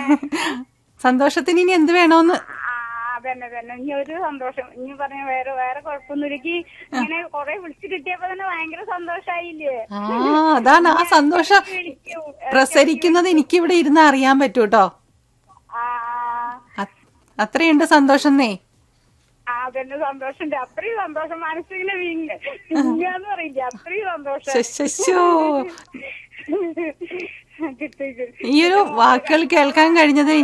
സന്തോഷത്തിന് ഇനി എന്ത് വേണോന്ന് ആ അതന്നെ തന്നെ ഇനി ഒരു സന്തോഷം ഇനി പറഞ്ഞ വേറെ വേറെ കുഴപ്പമൊന്നുമില്ലെങ്കിൽ ഇങ്ങനെ കൊറേ വിളിച്ചു കിട്ടിയപ്പോ തന്നെ ഭയങ്കര സന്തോഷായില്ലേ ആ അതാണ് ആ സന്തോഷം വിളിക്കും പ്രസരിക്കുന്നത് എനിക്കിവിടെ ഇരുന്ന് അറിയാൻ പറ്റൂ കേട്ടോ ആ അ- അത്രയുണ്ട് സന്തോഷം നേ ആ അതന്നെ സന്തോഷമുണ്ട് അത്രയും സന്തോഷം മനസ്സിങ്ങനെ വിങ്ങ വിങ്ങാന്ന് പറയില്ല അത്രയും സന്തോഷം ശശോ കിട്ടി ഈ ഒരു വാക്കുകൾ കേൾക്കാൻ കഴിഞ്ഞത്